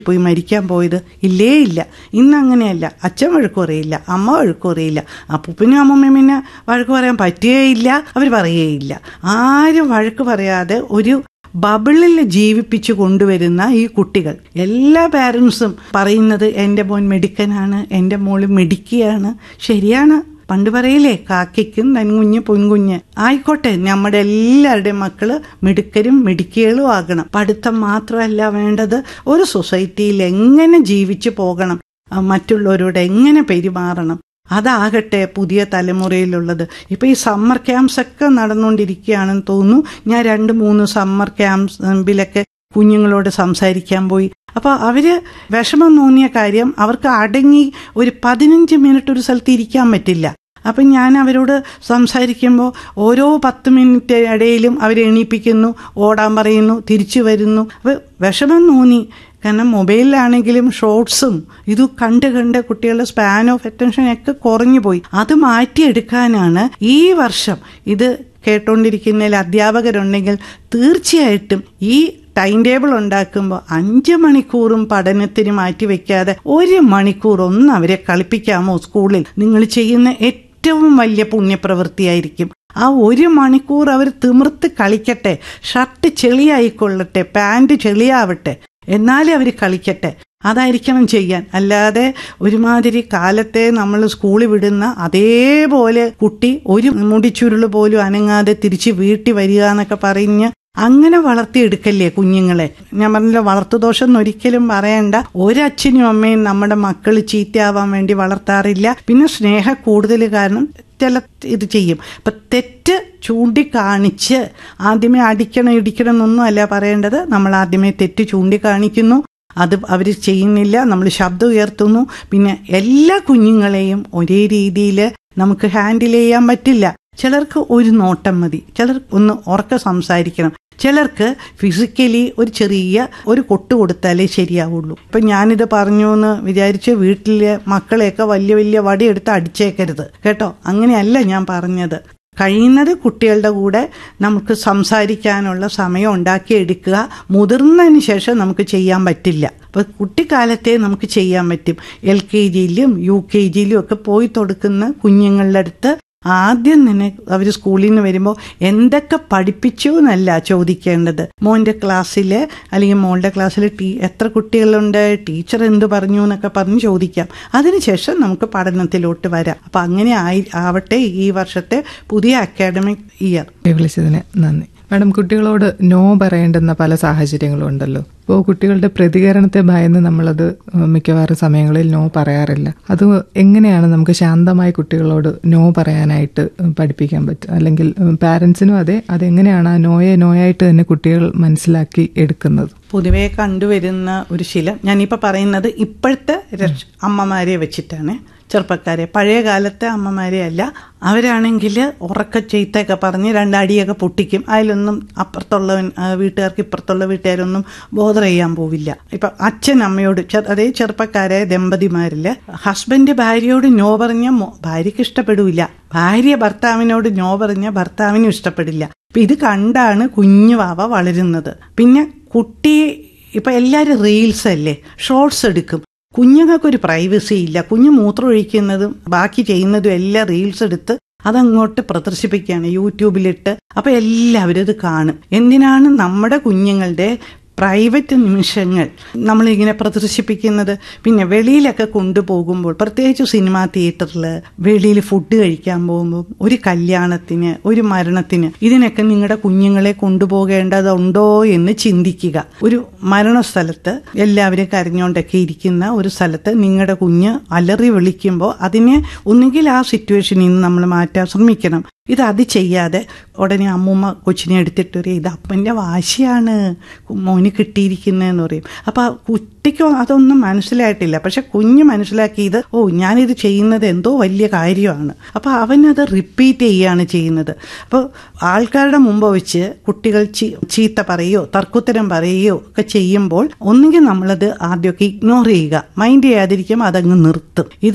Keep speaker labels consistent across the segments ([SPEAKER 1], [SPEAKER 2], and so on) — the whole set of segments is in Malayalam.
[SPEAKER 1] പോയി മരിക്കാൻ പോയത് ഇല്ലേ ഇല്ല ഇന്ന് അങ്ങനെയല്ല അച്ഛൻ വഴക്ക് പറയില്ല അമ്മ വഴക്ക് പറയില്ല അപ്പൂപ്പനും അമ്മമ്മയും പിന്നെ വഴക്ക് പറയാൻ പറ്റുകയില്ല അവർ പറയുകയില്ല ആരും വഴക്ക് പറയാതെ ഒരു ബബിളിൽ ജീവിപ്പിച്ചു കൊണ്ടുവരുന്ന ഈ കുട്ടികൾ എല്ലാ പാരൻസും പറയുന്നത് എൻ്റെ മോൻ മെഡിക്കനാണ് എൻ്റെ മോള് മെഡിക്കുകയാണ് ശരിയാണ് പണ്ട് പറയില്ലേ കാക്കയ്ക്കും നൻകുഞ്ഞ് പൊൻകുഞ്ഞ് ആയിക്കോട്ടെ നമ്മുടെ എല്ലാവരുടെയും മക്കള് മിടുക്കരും മിടുക്കികളും ആകണം പഠിത്തം മാത്രമല്ല വേണ്ടത് ഒരു സൊസൈറ്റിയിൽ എങ്ങനെ ജീവിച്ചു പോകണം ആ, മറ്റുള്ളവരോട് എങ്ങനെ പെരുമാറണം അതാകട്ടെ പുതിയ തലമുറയിലുള്ളത് ഇപ്പൊ ഈ സമ്മർ ക്യാമ്പ്സ് ഒക്കെ നടന്നുകൊണ്ടിരിക്കുകയാണെന്ന് തോന്നുന്നു ഞാൻ രണ്ട് മൂന്ന് സമ്മർ ക്യാമ്പിലൊക്കെ കുഞ്ഞുങ്ങളോട് സംസാരിക്കാൻ പോയി അപ്പോൾ അവര് വിഷമം തോന്നിയ കാര്യം അവർക്ക് അടങ്ങി ഒരു പതിനഞ്ച് മിനിറ്റ് ഒരു സ്ഥലത്ത് ഇരിക്കാൻ പറ്റില്ല അപ്പം ഞാൻ അവരോട് സംസാരിക്കുമ്പോൾ ഓരോ പത്ത് മിനിറ്റ് ഇടയിലും അവരെ എണീപ്പിക്കുന്നു ഓടാൻ പറയുന്നു തിരിച്ചു വരുന്നു അപ്പോൾ വിഷമം തോന്നി കാരണം മൊബൈലിലാണെങ്കിലും ഷോർട്സും ഇത് കണ്ട് കണ്ട് കുട്ടികളുടെ സ്പാൻ ഓഫ് അറ്റൻഷൻ ഒക്കെ കുറഞ്ഞു പോയി അത് മാറ്റിയെടുക്കാനാണ് ഈ വർഷം ഇത് കേട്ടോണ്ടിരിക്കുന്നതിൽ അധ്യാപകരുണ്ടെങ്കിൽ തീർച്ചയായിട്ടും ഈ ടൈം ടേബിൾ ഉണ്ടാക്കുമ്പോൾ അഞ്ച് മണിക്കൂറും പഠനത്തിന് മാറ്റി വെക്കാതെ ഒരു മണിക്കൂർ ഒന്ന് അവരെ കളിപ്പിക്കാമോ സ്കൂളിൽ നിങ്ങൾ ചെയ്യുന്ന ഏറ്റവും വലിയ പുണ്യപ്രവൃത്തിയായിരിക്കും ആ ഒരു മണിക്കൂർ അവർ തിമിർത്ത് കളിക്കട്ടെ ഷർട്ട് ചെളിയായിക്കൊള്ളട്ടെ പാൻറ് ചെളിയാവട്ടെ എന്നാലേ അവർ കളിക്കട്ടെ അതായിരിക്കണം ചെയ്യാൻ അല്ലാതെ ഒരുമാതിരി കാലത്തെ നമ്മൾ സ്കൂളിൽ വിടുന്ന അതേപോലെ കുട്ടി ഒരു മുടിച്ചുരുള് പോലും അനങ്ങാതെ തിരിച്ച് വീട്ടിൽ വരിക എന്നൊക്കെ പറഞ്ഞ് അങ്ങനെ വളർത്തിയെടുക്കല്ലേ കുഞ്ഞുങ്ങളെ ഞാൻ പറഞ്ഞില്ല വളർത്തുദോഷം എന്ന് ഒരിക്കലും പറയണ്ട ഒരച്ഛനും അമ്മയും നമ്മുടെ മക്കൾ ചീത്തയാവാൻ വേണ്ടി വളർത്താറില്ല പിന്നെ സ്നേഹ കൂടുതൽ കാരണം ചില ഇത് ചെയ്യും അപ്പൊ തെറ്റ് ചൂണ്ടിക്കാണിച്ച് ആദ്യമേ അടിക്കണം ഇടിക്കണം എന്നൊന്നും അല്ല പറയേണ്ടത് നമ്മൾ ആദ്യമേ തെറ്റ് ചൂണ്ടിക്കാണിക്കുന്നു അത് അവർ ചെയ്യുന്നില്ല നമ്മൾ ശബ്ദം ഉയർത്തുന്നു പിന്നെ എല്ലാ കുഞ്ഞുങ്ങളെയും ഒരേ രീതിയിൽ നമുക്ക് ഹാൻഡിൽ ചെയ്യാൻ പറ്റില്ല ചിലർക്ക് ഒരു നോട്ടം മതി ചിലർ ഒന്ന് ഉറക്കെ സംസാരിക്കണം ചിലർക്ക് ഫിസിക്കലി ഒരു ചെറിയ ഒരു കൊട്ട് കൊടുത്താലേ ശരിയാവുള്ളൂ ഇപ്പൊ ഞാനിത് പറഞ്ഞു എന്ന് വിചാരിച്ച് വീട്ടിലെ മക്കളെയൊക്കെ വലിയ വലിയ വടിയെടുത്ത് അടിച്ചേക്കരുത് കേട്ടോ അങ്ങനെയല്ല ഞാൻ പറഞ്ഞത് കഴിയുന്നത് കുട്ടികളുടെ കൂടെ നമുക്ക് സംസാരിക്കാനുള്ള സമയം ഉണ്ടാക്കിയെടുക്കുക മുതിർന്നതിന് ശേഷം നമുക്ക് ചെയ്യാൻ പറ്റില്ല അപ്പോൾ കുട്ടിക്കാലത്തെ നമുക്ക് ചെയ്യാൻ പറ്റും എൽ കെ ജിയിലും യു കെ ജിയിലും ഒക്കെ പോയി കൊടുക്കുന്ന കുഞ്ഞുങ്ങളുടെ അടുത്ത് ആദ്യം തന്നെ അവർ സ്കൂളിൽ നിന്ന് വരുമ്പോൾ എന്തൊക്കെ പഠിപ്പിച്ചു എന്നല്ല ചോദിക്കേണ്ടത് മോൻ്റെ ക്ലാസ്സിൽ അല്ലെങ്കിൽ മോളുടെ ക്ലാസ്സിൽ ടീ എത്ര കുട്ടികളുണ്ട് ടീച്ചർ എന്ത് പറഞ്ഞു എന്നൊക്കെ പറഞ്ഞ് ചോദിക്കാം അതിനുശേഷം നമുക്ക് പഠനത്തിലോട്ട് വരാം അപ്പം അങ്ങനെ ആയി ആവട്ടെ ഈ വർഷത്തെ പുതിയ അക്കാഡമിക് ഇയർ
[SPEAKER 2] വിളിച്ചതിന് നന്ദി മാഡം കുട്ടികളോട് നോ പറയേണ്ടുന്ന പല സാഹചര്യങ്ങളും ഉണ്ടല്ലോ അപ്പോൾ കുട്ടികളുടെ പ്രതികരണത്തെ ഭയന്ന് നമ്മളത് മിക്കവാറും സമയങ്ങളിൽ നോ പറയാറില്ല അത് എങ്ങനെയാണ് നമുക്ക് ശാന്തമായി കുട്ടികളോട് നോ പറയാനായിട്ട് പഠിപ്പിക്കാൻ പറ്റുക അല്ലെങ്കിൽ പാരൻസിനും അതെ അതെങ്ങനെയാണ് ആ നോയെ നോയായിട്ട് തന്നെ കുട്ടികൾ മനസ്സിലാക്കി എടുക്കുന്നത്
[SPEAKER 1] പൊതുവേ കണ്ടുവരുന്ന ഒരു ശീലം ഞാനിപ്പോൾ പറയുന്നത് ഇപ്പോഴത്തെ രക്ഷ അമ്മമാരെ വെച്ചിട്ടാണ് ചെറുപ്പക്കാരെ പഴയ കാലത്തെ അമ്മമാരെ അല്ല അവരാണെങ്കിൽ ഉറക്ക ചെയ്ത്തൊക്കെ പറഞ്ഞ് രണ്ടടിയൊക്കെ പൊട്ടിക്കും അതിലൊന്നും അപ്പുറത്തുള്ളവൻ ആ, വീട്ടുകാർക്ക് ഇപ്പുറത്തുള്ള വീട്ടുകാരൊന്നും ബോധർ ചെയ്യാൻ പോവില്ല ഇപ്പൊ അച്ഛൻ അമ്മയോട് ചെ- അതേ ചെറുപ്പക്കാരായ ദമ്പതിമാരില് ഹസ്ബൻഡ് ഭാര്യയോട് നോ പറഞ്ഞ മോ- ഭാര്യയ്ക്ക് ഇഷ്ടപ്പെടില്ല ഭാര്യ ഭർത്താവിനോട് നോ പറഞ്ഞ ഭർത്താവിനും ഇഷ്ടപ്പെടില്ല അപ്പൊ ഇത് കണ്ടാണ് കുഞ്ഞു വാവ വളരുന്നത് പിന്നെ കുട്ടി ഇപ്പൊ എല്ലാരും റീൽസ് അല്ലേ ഷോർട്സ് എടുക്കും കുഞ്ഞുങ്ങൾക്കൊരു പ്രൈവസി ഇല്ല കുഞ്ഞ് മൂത്രം ഒഴിക്കുന്നതും ബാക്കി ചെയ്യുന്നതും എല്ലാം റീൽസ് എടുത്ത് അതങ്ങോട്ട് പ്രദർശിപ്പിക്കുകയാണ് യൂട്യൂബിലിട്ട് അപ്പൊ എല്ലാവരും ഇത് കാണും എന്തിനാണ് നമ്മുടെ കുഞ്ഞുങ്ങളുടെ പ്രൈവറ്റ് നിമിഷങ്ങൾ നമ്മളിങ്ങനെ പ്രദർശിപ്പിക്കുന്നത് പിന്നെ വെളിയിലൊക്കെ കൊണ്ടുപോകുമ്പോൾ പ്രത്യേകിച്ച് സിനിമാ തിയേറ്ററിൽ വെളിയിൽ ഫുഡ് കഴിക്കാൻ പോകുമ്പോൾ ഒരു കല്യാണത്തിന് ഒരു മരണത്തിന് ഇതിനൊക്കെ നിങ്ങളുടെ കുഞ്ഞുങ്ങളെ കൊണ്ടുപോകേണ്ടതുണ്ടോ എന്ന് ചിന്തിക്കുക ഒരു മരണസ്ഥലത്ത് എല്ലാവരും കരഞ്ഞുകൊണ്ടൊക്കെ ഇരിക്കുന്ന ഒരു സ്ഥലത്ത് നിങ്ങളുടെ കുഞ്ഞ് അലറി വിളിക്കുമ്പോൾ അതിനെ ഒന്നുകിൽ ആ സിറ്റുവേഷനിൽ നിന്ന് നമ്മൾ മാറ്റാൻ ശ്രമിക്കണം ഇത് അത് ചെയ്യാതെ ഉടനെ അമ്മൂമ്മ കൊച്ചിനെ എടുത്തിട്ട് പറയും ഇത് അപ്പൻ്റെ വാശിയാണ് മോന് കിട്ടിയിരിക്കുന്നതെന്ന് പറയും അപ്പോൾ കുട്ടിക്ക് അതൊന്നും മനസ്സിലായിട്ടില്ല പക്ഷെ കുഞ്ഞ് മനസ്സിലാക്കിയത് ഓ ഞാനിത് ചെയ്യുന്നത് എന്തോ വലിയ കാര്യമാണ് അപ്പോൾ അവനത് റിപ്പീറ്റ് ചെയ്യുകയാണ് ചെയ്യുന്നത് അപ്പോൾ ആൾക്കാരുടെ മുമ്പ് വെച്ച് കുട്ടികൾ ചീ- ചീത്ത പറയുകയോ തർക്കുത്തരം പറയുകയോ ഒക്കെ ചെയ്യുമ്പോൾ ഒന്നുകിൽ നമ്മളത് ആദ്യമൊക്കെ ഇഗ്നോർ ചെയ്യുക മൈൻഡ് ചെയ്യാതിരിക്കുമ്പോൾ അതങ്ങ് നിർത്തും ഇത്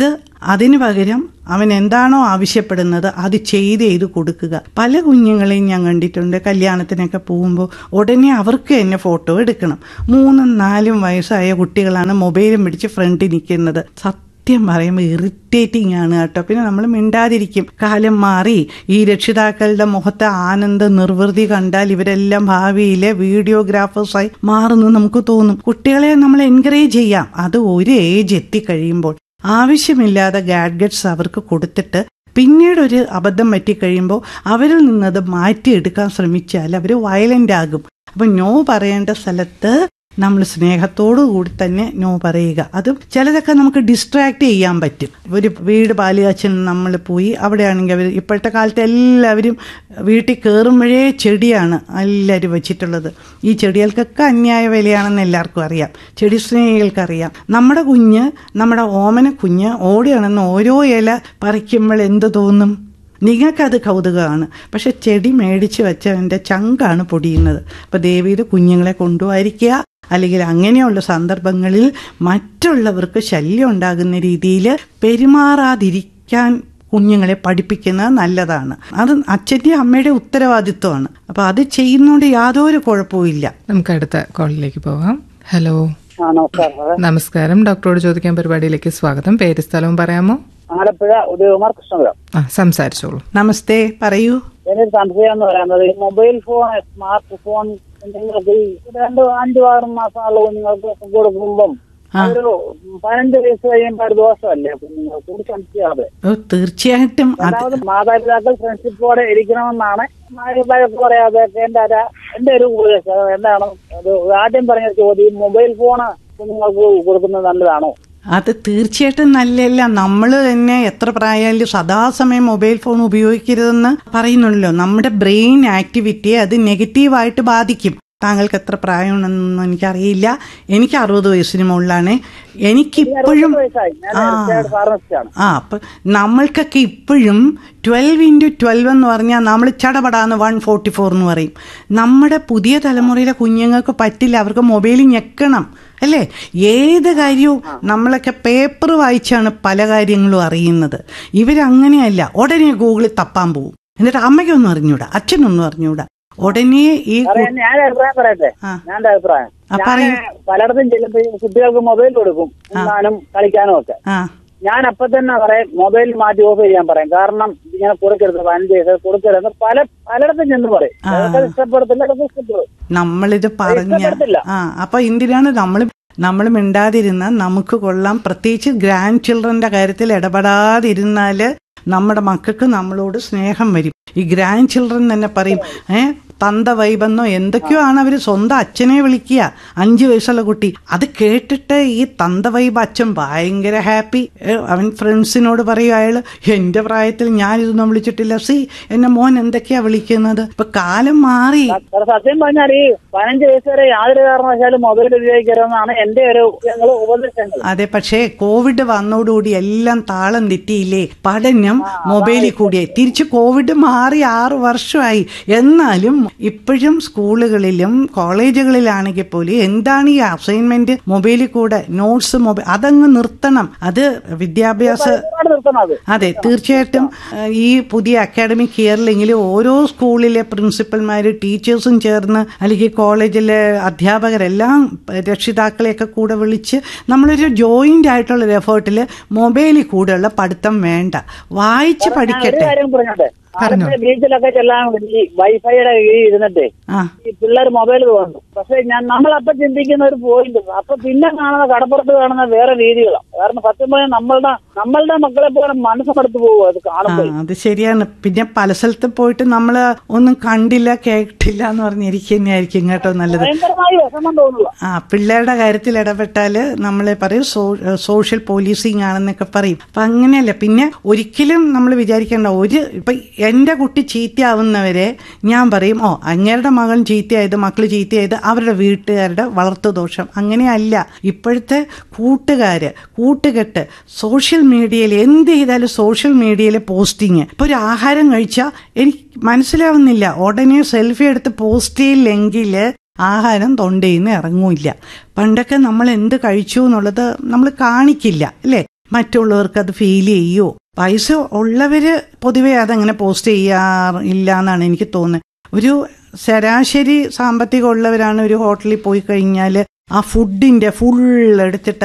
[SPEAKER 1] അതിനു പകരം അവൻ എന്താണോ ആവശ്യപ്പെടുന്നത് അത് ചെയ്ത് ചെയ്ത് കൊടുക്കുക പല കുഞ്ഞുങ്ങളെയും ഞാൻ കണ്ടിട്ടുണ്ട് കല്യാണത്തിനൊക്കെ പോകുമ്പോൾ ഉടനെ അവർക്ക് തന്നെ ഫോട്ടോ എടുക്കണം മൂന്നും നാലും വയസ്സായ കുട്ടികളാണ് മൊബൈലും പിടിച്ച് ഫ്രണ്ടിൽ നിൽക്കുന്നത് സത്യം പറയുമ്പോൾ ഇറിറ്റേറ്റിംഗ് ആണ് കേട്ടോ പിന്നെ നമ്മൾ മിണ്ടാതിരിക്കും കാലം മാറി ഈ രക്ഷിതാക്കളുടെ മുഖത്തെ ആനന്ദ നിർവൃതി കണ്ടാൽ ഇവരെല്ലാം ഭാവിയിലെ വീഡിയോഗ്രാഫേഴ്സായി മാറുന്നു നമുക്ക് തോന്നും കുട്ടികളെ നമ്മൾ എൻകറേജ് ചെയ്യാം അത് ഒരു ഏജ് എത്തിക്കഴിയുമ്പോൾ ആവശ്യമില്ലാതെ ഗാഡ്ഗറ്റ്സ് അവർക്ക് കൊടുത്തിട്ട് പിന്നീട് ഒരു അബദ്ധം പറ്റിക്കഴിയുമ്പോൾ അവരിൽ നിന്നത് മാറ്റിയെടുക്കാൻ ശ്രമിച്ചാൽ അവർ വയലന്റ് ആകും അപ്പം നോ പറയേണ്ട സ്ഥലത്ത് നമ്മൾ സ്നേഹത്തോടു കൂടി തന്നെ നോ പറയുക അതും ചിലതൊക്കെ നമുക്ക് ഡിസ്ട്രാക്ട് ചെയ്യാൻ പറ്റും ഒരു വീട് പാലുകാച്ചൻ നമ്മൾ പോയി അവിടെയാണെങ്കിൽ അവർ ഇപ്പോഴത്തെ കാലത്ത് എല്ലാവരും വീട്ടിൽ കയറുമ്പോഴേ ചെടിയാണ് എല്ലാവരും വെച്ചിട്ടുള്ളത് ഈ ചെടികൾക്കൊക്കെ അന്യായ വിലയാണെന്ന് എല്ലാവർക്കും അറിയാം ചെടി സ്നേഹികൾക്കറിയാം നമ്മുടെ കുഞ്ഞ് നമ്മുടെ ഓമന കുഞ്ഞ് ഓടിയാണെന്ന് ഓരോ ഇല പറിക്കുമ്പോൾ എന്ത് തോന്നും നിങ്ങൾക്കത് കൗതുകമാണ് പക്ഷെ ചെടി മേടിച്ച് വെച്ചവൻ്റെ ചങ്കാണ് പൊടിയുന്നത് അപ്പോൾ ദേവിയുടെ കുഞ്ഞുങ്ങളെ കൊണ്ടുപോയിരിക്കുക അല്ലെങ്കിൽ അങ്ങനെയുള്ള സന്ദർഭങ്ങളിൽ മറ്റുള്ളവർക്ക് ശല്യം ഉണ്ടാകുന്ന രീതിയിൽ പെരുമാറാതിരിക്കാൻ കുഞ്ഞുങ്ങളെ പഠിപ്പിക്കുന്നത് നല്ലതാണ് അത് അച്ഛൻ്റെ അമ്മയുടെ ഉത്തരവാദിത്വമാണ് അപ്പോൾ അത് ചെയ്യുന്നതുകൊണ്ട് യാതൊരു കുഴപ്പവും
[SPEAKER 2] നമുക്ക് അടുത്ത കോളിലേക്ക് പോകാം ഹലോ
[SPEAKER 3] ആ നമസ്കാരം സാറേ
[SPEAKER 2] നമസ്കാരം ഡോക്ടറോട് ചോദിക്കാൻ പരിപാടിയിലേക്ക് സ്വാഗതം പേര് സ്ഥലവും പറയാമോ
[SPEAKER 3] ആലപ്പുഴ ഉദയകുമാർ കൃഷ്ണപുരം
[SPEAKER 2] ആ സംസാരിച്ചോളൂ
[SPEAKER 1] നമസ്തേ പറയൂ
[SPEAKER 3] എന്നൊരു സംശയം എന്ന് പറയുന്നത് ഈ മൊബൈൽ ഫോൺ സ്മാർട്ട് ഫോൺ നിങ്ങൾക്ക് ഈ രണ്ട് അഞ്ചു ആറ് മാസമുള്ള കുഞ്ഞുങ്ങൾക്ക് കൊടുക്കുമ്പം ഒരു പതിനഞ്ച് വയസ്സ് കഴിയുമ്പോൾ ഒരു ദോഷമല്ലേ കുഞ്ഞുങ്ങൾക്ക് ഒരു സംശയമാതെ
[SPEAKER 1] ഓ തീർച്ചയായിട്ടും അത്
[SPEAKER 3] രണ്ടാമത് മാതാപിതാക്കൾ ഫ്രണ്ട്ഷിപ്പോടെ ഇരിക്കണമെന്നാണ് മാതാപിതാക്കൾ പറയാതെ എന്റെ ഒരു- എന്റെ ഒരു ഉപദേശം എന്താണ് അത് ആദ്യം പറഞ്ഞ ചോദ്യം മൊബൈൽ ഫോണ് കുഞ്ഞുങ്ങൾക്ക് കൊടുക്കുന്നത് നല്ലതാണോ
[SPEAKER 1] അത് തീർച്ചയായിട്ടും നല്ലല്ല നമ്മൾ തന്നെ എത്ര പ്രായമായാലും സദാസമയം മൊബൈൽ ഫോൺ ഉപയോഗിക്കരുതെന്ന് പറയുന്നുണ്ടല്ലോ നമ്മുടെ ബ്രെയിൻ ആക്ടിവിറ്റിയെ അത് നെഗറ്റീവായിട്ട് ബാധിക്കും താങ്കൾക്ക് എത്ര പ്രായമുണ്ടെന്നൊന്നും എനിക്കറിയില്ല എനിക്ക് അറുപത് വയസ്സിന് മുകളിലാണ് എനിക്കിപ്പോഴും
[SPEAKER 3] വയസ്സായി ഞാൻ
[SPEAKER 1] ആ
[SPEAKER 3] റിട്ടയർഡ് ഫാർമസിസ്റ്റാണ്
[SPEAKER 1] ആ അപ്പം നമ്മൾക്കൊക്കെ ഇപ്പോഴും ട്വൽവ് ഇൻറ്റു ട്വൽവ് എന്ന് പറഞ്ഞാൽ നമ്മൾ ചടപടാന്ന് വൺ ഫോർട്ടി ഫോർ എന്ന് പറയും നമ്മുടെ പുതിയ തലമുറയിലെ കുഞ്ഞുങ്ങൾക്ക് പറ്റില്ല അവർക്ക് മൊബൈൽ ഞെക്കണം അല്ലേ ഏത് കാര്യവും നമ്മളൊക്കെ പേപ്പർ വായിച്ചാണ് പല കാര്യങ്ങളും അറിയുന്നത് ഇവരങ്ങനെയല്ല ഉടനെ ഗൂഗിളിൽ തപ്പാൻ പോകും എന്നിട്ട് അമ്മയ്ക്കൊന്നും അറിഞ്ഞൂടാ അച്ഛനൊന്നും അറിഞ്ഞൂടാ ഉടനെ ഈ കു-
[SPEAKER 3] പറയാൻ ഞാൻ അഭിപ്രായം പറയട്ടെ
[SPEAKER 1] ആ.
[SPEAKER 3] ഞാൻ എന്റെ അഭിപ്രായം
[SPEAKER 1] ആ,
[SPEAKER 3] ഞാൻ
[SPEAKER 1] പറയൂ.
[SPEAKER 3] പലയിടത്തും ചെല്ലുമ്പോൾ ഈ കുട്ടികൾക്ക് മൊബൈൽ കൊടുക്കും ഉണ്ണാനും കളിക്കാനും ഒക്കെ
[SPEAKER 1] ആ
[SPEAKER 3] ഞാൻ അപ്പൊ തന്നെ പറയും മൊബൈൽ മാറ്റി ഓഫ് ചെയ്യാൻ പറയും കാരണം ഇങ്ങനെ കൊടുക്കരുത് പതിനഞ്ച് വയസ്സ് കൊടുക്കരുത് പല പലയിടത്തും ചെന്ന് പറയും അതൊക്കെ ഇഷ്ടപ്പെടത്തില്ല അതൊക്കെ ഇഷ്ടപ്പെടും
[SPEAKER 1] നമ്മളിത് പറഞ്ഞ
[SPEAKER 3] ഇഷ്ടപ്പെടത്തില്ല.
[SPEAKER 1] ആ അപ്പൊ എന്തിനാണ് നമ്മൾ നമ്മൾ മിണ്ടാതിരുന്ന നമുക്ക് കൊള്ളാം പ്രത്യേകിച്ച് ഗ്രാൻഡ് ചിൽഡ്രന്റെ കാര്യത്തിൽ ഇടപെടാതിരുന്നാല് നമ്മുടെ മക്കൾക്ക് നമ്മളോട് സ്നേഹം വരും ഈ ഗ്രാൻഡ് ചിൽഡ്രൻ തന്നെ പറയും ഏ തന്ത വൈബെന്നോ എന്തൊക്കെയോ ആണ് അവർ സ്വന്തം അച്ഛനെ വിളിക്കുക അഞ്ചു വയസ്സുള്ള കുട്ടി അത് കേട്ടിട്ട് ഈ തന്ത വൈബ് അച്ഛൻ ഭയങ്കര ഹാപ്പി അവൻ ഫ്രണ്ട്സിനോട് പറയും അയാൾ എന്റെ പ്രായത്തിൽ ഞാനിതൊന്നും വിളിച്ചിട്ടില്ല സി എന്നെ മോൻ എന്തൊക്കെയാ വിളിക്കുന്നത് ഇപ്പൊ കാലം മാറി
[SPEAKER 3] സാർ സത്യം പറഞ്ഞാൽ ഈ പതിനഞ്ച് വയസ്സ് വരെ യാതൊരു കാരണവശാലും മൊബൈൽ ഉപയോഗിക്കരുതെന്നാണ് എന്റെ ഒരു ഞങ്ങൾ ഉപദേശങ്ങൾ
[SPEAKER 1] അതെ പക്ഷേ കോവിഡ് വന്നോടുകൂടി എല്ലാം താളം തെറ്റിയില്ലേ പഠനം മൊബൈലിൽ കൂടിയായി തിരിച്ച് കോവിഡ് മാറി ആറ് വർഷമായി എന്നാലും ഇപ്പോഴും സ്കൂളുകളിലും കോളേജുകളിലാണെങ്കിൽ പോലും എന്താണ് ഈ അസൈൻമെന്റ് മൊബൈലിൽ കൂടെ നോട്ട്സ് മൊബൈൽ അതങ്ങ് നിർത്തണം അത് വിദ്യാഭ്യാസ
[SPEAKER 3] ഒരുപാട് നിർത്തണം അത്
[SPEAKER 1] അതെ തീർച്ചയായിട്ടും ഏഹ്, ഈ പുതിയ അക്കാഡമിക് ഇയറിലെങ്കിലും ഓരോ സ്കൂളിലെ പ്രിൻസിപ്പൽമാർ ടീച്ചേഴ്സും ചേർന്ന് അല്ലെങ്കിൽ കോളേജിലെ അധ്യാപകരെല്ലാം രക്ഷിതാക്കളെയൊക്കെ കൂടെ വിളിച്ച് നമ്മളൊരു ജോയിന്റ് ആയിട്ടുള്ള ഒരു എഫേർട്ടിൽ മൊബൈലിൽ കൂടെയുള്ള പഠിത്തം വേണ്ട വായിച്ച്
[SPEAKER 3] ഒരു
[SPEAKER 1] പഠിക്കട്ടെ
[SPEAKER 3] കാര്യം പറഞ്ഞോട്ടെ ആലപ്പുഴ ബീച്ചിലൊക്കെ ചെല്ലാൻ വേണ്ടി ഈ വൈഫൈയുടെ കീഴിൽ ഇരുന്നിട്ടേ
[SPEAKER 1] ആ
[SPEAKER 3] ഈ പിള്ളേർ മൊബൈൽ തോന്നും പക്ഷെ ഞാൻ നമ്മളപ്പൊ ചിന്തിക്കുന്ന ഒരു പോയിന്റ് അപ്പൊ പിന്നെ കാണുന്ന കടപ്പുറത്ത് കാണുന്ന വേറെ രീതികളാണ് കാരണം സത്യം പറഞ്ഞാൽ നമ്മളുടെ നമ്മളുടെ മക്കളെ പോലെ മനസ്സെടുത്ത് പോകും അത്
[SPEAKER 1] ആ
[SPEAKER 3] കാണുമ്പോൾ
[SPEAKER 1] അത് ശരിയാണ് പിന്നെ പല സ്ഥലത്ത് പോയിട്ട് നമ്മൾ ഒന്നും കണ്ടില്ല കേട്ടില്ല എന്ന് പറഞ്ഞിരിക്കുക തന്നെയായിരിക്കും കേട്ടോ നല്ലത്
[SPEAKER 3] ഭയങ്കരമായി വിഷമം തോന്നുക
[SPEAKER 1] ആ പിള്ളേരുടെ കാര്യത്തിൽ ഇടപെട്ടാൽ നമ്മളെ പറയും സോ- സോഷ്യൽ പോലീസിങ് ആണെന്നൊക്കെ പറയും അപ്പൊ അങ്ങനെയല്ല പിന്നെ ഒരിക്കലും നമ്മൾ വിചാരിക്കേണ്ട ഒരു ഇപ്പൊ എന്റെ കുട്ടി ചീത്തയാവുന്നവരെ ഞാൻ പറയും ഓ അങ്ങേരുടെ മകൻ ചീത്തയായത് മക്കള് ചീത്തയായത് അവരുടെ വീട്ടുകാരുടെ വളർത്തു ദോഷം അങ്ങനെയല്ല ഇപ്പോഴത്തെ കൂട്ടുകാര് കൂട്ടുകെട്ട് സോഷ്യൽ മീഡിയയിൽ എന്ത് ചെയ്താലും സോഷ്യൽ മീഡിയയിലെ പോസ്റ്റിങ് ഇപ്പൊ ഒരു ആഹാരം കഴിച്ചാൽ എനിക്ക് മനസ്സിലാവുന്നില്ല ഉടനെ സെൽഫി എടുത്ത് പോസ്റ്റ് ചെയ്യില്ലെങ്കിൽ ആഹാരം തൊണ്ടയിൽ നിന്ന് ഇറങ്ങൂല്ല പണ്ടൊക്കെ നമ്മൾ എന്ത് കഴിച്ചു എന്നുള്ളത് നമ്മൾ കാണിക്കില്ല അല്ലേ മറ്റുള്ളവർക്ക് അത് ഫീൽ ചെയ്യോ പൈസ ഉള്ളവര് പൊതുവെ അതങ്ങനെ പോസ്റ്റ് ചെയ്യാറില്ല എന്നാണ് എനിക്ക് തോന്നുന്നത് ഒരു ശരാശരി സാമ്പത്തികം ഉള്ളവരാണ് ഒരു ഹോട്ടലിൽ പോയി കഴിഞ്ഞാൽ ആ ഫുഡിന്റെ ഫുൾ എടുത്തിട്ട്